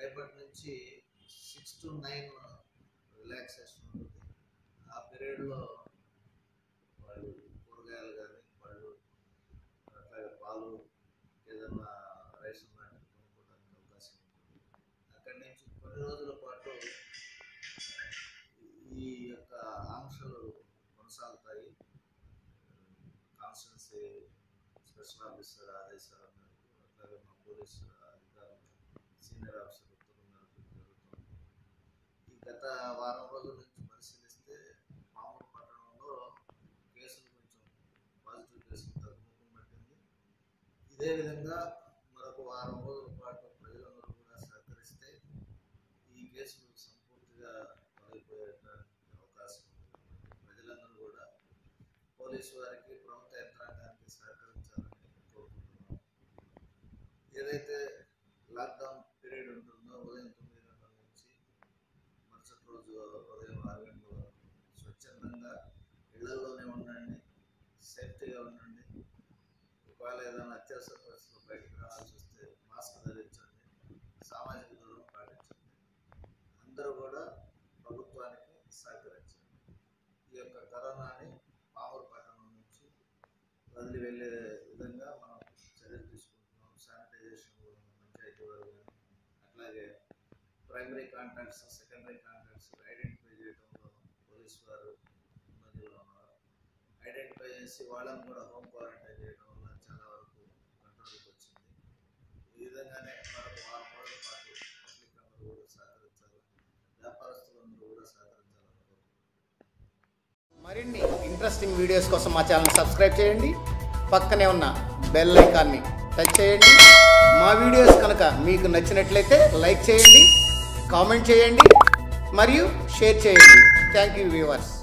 రేపటి నుంచి six to nine relaxation ఉంటుంది ఆ పీరియడ్లో వాళ్ళు కూరగాయలు కానీ పళ్ళు అట్లాగే పాలు ఏదైనా రేషన్ లాంటివి కొనుక్కోవడానికి అవకాశం ఉంటుంది అక్కడి నుంచి కొన్ని రోజుల పాటు ఈ యొక్క ఆంక్షలు కొనసాగుతాయి కాన్స్టెన్సీ స్పెషల్ ఆఫీసర్ ఆదేశాల మేరకు అట్లాగే మా పోలీసు అధికారులు సీనియర్ ఆఫీసర్ ఉత్తర్వుల మేరకు జరుగుతుంది ఈ గత వారం రోజుల నుంచి పరిశీలిస్తే మామూలు పట్టణంలో కేసులు కొంచెం పాజిటివ్ కేసులు తగ్గుముఖం పట్టింది ఇదే విధంగా మరొక వారం రోజుల పాటు ప్రజలందరూ కూడా సహకరిస్తే ఈ కేసులు సంపూర్తిగా తొలగిపోయేటువంటి అవకాశం ఉంది ప్రజలందరూ కూడా పోలీసు వారికి ప్రభుత్వ యంత్రాంగానికి సహకరించాలని కోరుకుంటున్నాం ఏదైతే లాక్డౌన్ పీరియడ్ ఉంటుందో ఉదయం తొమ్మిది గంటల నుంచి మరుసటి రోజు ఉదయం ఆరు గంటల వరకు స్వచ్ఛందంగా ఇళ్లలోనే ఉండండి సేఫ్టీగా ఉండండి ఒకవేళ ఏదైనా అత్యవసర పరిస్థితుల్లో బయటకు రావాల్సి వస్తే మాస్క్ ధరించండి సామాజిక దూరం పాటించండి అందరూ కూడా ప్రభుత్వానికి సహకరించండి ఈ యొక్క కరోనాని మామూలు పట్టణం నుంచి వదిలి వెళ్ళే విధంగా మనం చర్యలు తీసుకుంటున్నాం శానిటైజేషన్ కూడా పంచాయతీ వారు కానీ అట్లాగే primary contacts secondary contacts identify చేయడంలో పోలీసు వారు ఉన్నదిలో ఉన్నారు ఐడెంటిఫై చేసి వాళ్ళని కూడా హోమ్ క్వారంటైన్ చేయడం వల్ల చాలా వరకు కంట్రోల్కి వచ్చింది ఈ విధంగానే మరొక వారం రోజుల పాటు పబ్లిక్ అందరూ కూడా సహకరించాలి వ్యాపారస్తులందరూ కూడా సహకరించాలని కోరుకుంటున్నాను మరిన్ని ఇంట్రెస్టింగ్ వీడియోస్ కోసం మా ఛానల్ సబ్స్క్రైబ్ చేయండి పక్కనే ఉన్న బెల్ ఐకాన్ని టచ్ చేయండి మా వీడియోస్ కనుక మీకు నచ్చినట్లయితే లైక్ చేయండి కామెంట్ చేయండి మరియు షేర్ చేయండి థ్యాంక్ యూ వ్యూవర్స్